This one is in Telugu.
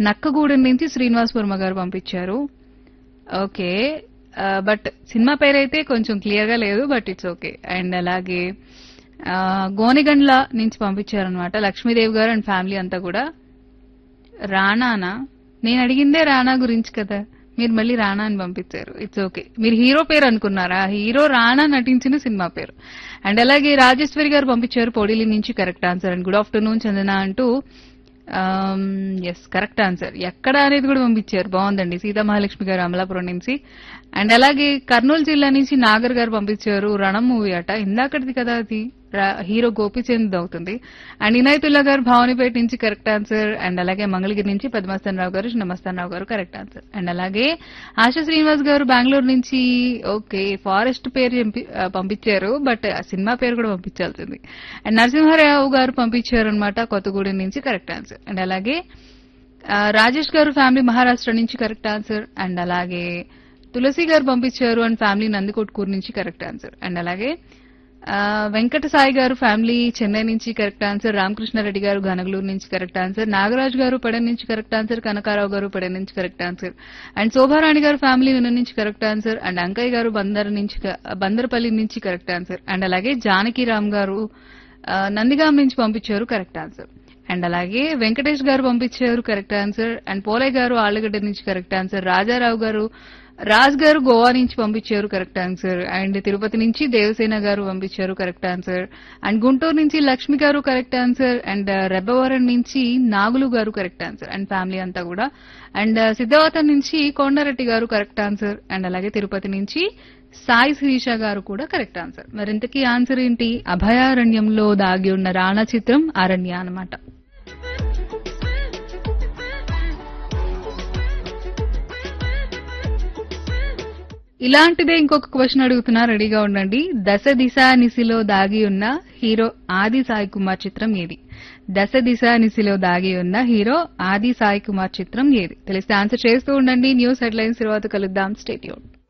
నక్కగూడెం నుంచి శ్రీనివాస్ వర్మ గారు పంపించారు ఓకే బట్ సినిమా పేరు అయితే కొంచెం క్లియర్ గా లేదు బట్ ఇట్స్ ఓకే అండ్ అలాగే ఆ, గోనెగండ్ల నుంచి పంపించారనమాట లక్ష్మీదేవి గారు అండ్ ఫ్యామిలీ అంతా కూడా రానానా నేను అడిగిందే రానా గురించి కదా మీరు మళ్ళీ రానా అని పంపించారు ఇట్స్ ఓకే మీరు హీరో పేరు అనుకున్నారా హీరో రానా నటించిన సినిమా పేరు అండ్ అలాగే రాజేశ్వరి గారు పంపించారు పొడిలి నుంచి correct answer and good afternoon Chandana అంటూ ఎస్ కరెక్ట్ ఆన్సర్ ఎక్కడ అనేది కూడా పంపించారు బాగుందండి సీతా మహాలక్ష్మి గారు అమలాపురం నుంచి అండ్ అలాగే కర్నూలు జిల్లా నుంచి నాగర్ గారు పంపించారు రణం మూవీ అట ఇందాకటిది కదా అది రా- హీరో గోపిచంద్ అవుతుంది అండ్ ఇనాయతుల్లా గారు భావనిపేట నుంచి కరెక్ట్ ఆన్సర్ అండ్ అలాగే మంగళగిరి నుంచి పద్మస్థాన్ రావు గారు నమస్తాన్ రావు గారు కరెక్ట్ ఆన్సర్ అండ్ అలాగే ఆశా శ్రీనివాస్ గారు బెంగళూరు నుంచి ఓకే ఫారెస్ట్ పేరు ఎంపి- ఆ, పంపించారు బట్ ఆ సినిమా పేరు కూడా పంపించాల్సింది అండ్ నరసింహారావు గారు పంపించారు అనమాట కొత్తగూడెం నుంచి కరెక్ట్ ఆన్సర్ అండ్ అలాగే ఆ, రాజేష్ గారు ఫ్యామిలీ మహారాష్ట్ర నుంచి కరెక్ట్ ఆన్సర్ అండ్ అలాగే తులసి గారు పంపించారు అండ్ ఫ్యామిలీ నందికొట్కూరు నుంచి కరెక్ట్ ఆన్సర్ అండ్ అలాగే ఆ, వెంకట సాయి గారు ఫ్యామిలీ చెన్నై నుంచి కరెక్ట్ ఆన్సర్ రామకృష్ణారెడ్డి గారు ఘనగలూరు నుంచి కరెక్ట్ ఆన్సర్ నాగరాజు గారు పడెన్ నుంచి కరెక్ట్ ఆన్సర్ కనకారావు గారు పడెన్ నుంచి కరెక్ట్ ఆన్సర్ అండ్ శోభారాణి గారు ఫ్యామిలీ విన నుంచి కరెక్ట్ ఆన్సర్ అండ్ అంకయ్య గారు బందర్ నుంచి క- బందరపల్లి నుంచి కరెక్ట్ ఆన్సర్ అండ్ అలాగే జానకి రామ్ గారు ఆ, నందిగాం నుంచి పంపించారు కరెక్ట్ ఆన్సర్ అండ్ అలాగే వెంకటేష్ గారు పంపించారు కరెక్ట్ ఆన్సర్ అండ్ పోలయ్య గారు ఆళ్లగడ్డ నుంచి కరెక్ట్ ఆన్సర్ రాజారావు గారు రాజ్ గారు గోవా నుంచి పంపించారు కరెక్ట్ ఆన్సర్ అండ్ తిరుపతి నుంచి దేవసేన గారు పంపించారు కరెక్ట్ ఆన్సర్ అండ్ గుంటూరు నుంచి లక్ష్మి గారు కరెక్ట్ ఆన్సర్ అండ్ రెబ్బవరం నుంచి నాగులు గారు కరెక్ట్ ఆన్సర్ అండ్ ఫ్యామిలీ అంతా కూడా అండ్ సిద్ధవతం నుంచి కొండారెడ్డి గారు కరెక్ట్ ఆన్సర్ అండ్ అలాగే తిరుపతి నుంచి సాయి శిరీష గారు కూడా కరెక్ట్ ఆన్సర్ మరి ఇంతకీ ఆన్సర్ ఏంటి అభయారణ్యంలో దాగి ఉన్న రాణా చిత్రం అరణ్య అన్నమాట ఇలాంటిదే ఇంకొక క్వశ్చన్ అడుగుతున్నా రెడీగా ఉండండి దశ దిశ నిశిలో దాగి ఉన్న హీరో ఆది సాయి కుమార్ చిత్రం ఏది దశ దిశ నిశిలో దాగి ఉన్న హీరో ఆది సాయి కుమార్ చిత్రం ఏది తెలిస్తే ఆన్సర్ చేస్తూ ఉండండి న్యూస్ హెడ్లైన్స్ తర్వాత కలుద్దాం స్టేట్యూన్